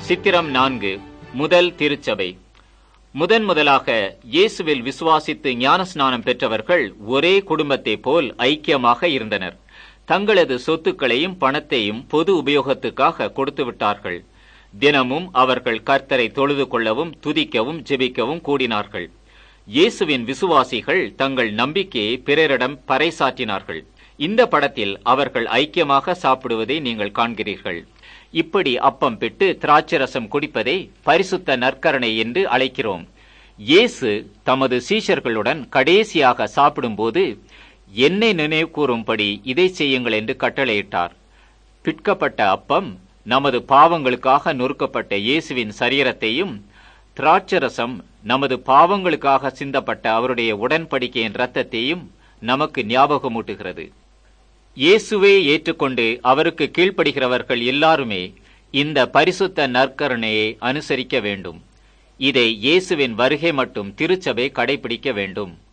சித்திரம் நான்கு முதல் திருச்சபை முதன் முதலாக இயேசுவில் விசுவாசித்து ஞானஸ்நானம் பெற்றவர்கள் ஒரே குடும்பத்தைப் போல் ஐக்கியமாக இருந்தனர் தங்களது சொத்துக்களையும் பணத்தையும் பொது உபயோகத்துக்காக கொடுத்து விட்டார்கள் தினமும் அவர்கள் கர்த்தரை தொழுது கொள்ளவும் துதிக்கவும் ஜெபிக்கவும் கூடினார்கள் இயேசுவின் விசுவாசிகள் தங்கள் நம்பிக்கையை பிறரிடம் பறைசாற்றினார்கள் இந்த படத்தில் அவர்கள் ஐக்கியமாக சாப்பிடுவதை நீங்கள் காண்கிறீர்கள் இப்படி அப்பம் பிட்டு திராட்சரசம் குடிப்பதை பரிசுத்த நற்கரணை என்று அழைக்கிறோம் இயேசு தமது சீஷர்களுடன் கடைசியாக சாப்பிடும்போது என்னை நினைவு கூறும்படி இதை செய்யுங்கள் என்று கட்டளையிட்டார் பிற்கப்பட்ட அப்பம் நமது பாவங்களுக்காக நொறுக்கப்பட்ட இயேசுவின் சரீரத்தையும் திராட்சரசம் நமது பாவங்களுக்காக சிந்தப்பட்ட அவருடைய உடன்படிக்கையின் இரத்தத்தையும் நமக்கு ஞாபகமூட்டுகிறது இயேசுவே ஏற்றுக்கொண்டு அவருக்கு கீழ்ப்படுகிறவர்கள் எல்லாருமே இந்த பரிசுத்த நற்கருணையை அனுசரிக்க வேண்டும் இதை இயேசுவின் வருகை மட்டும் திருச்சபை கடைபிடிக்க வேண்டும்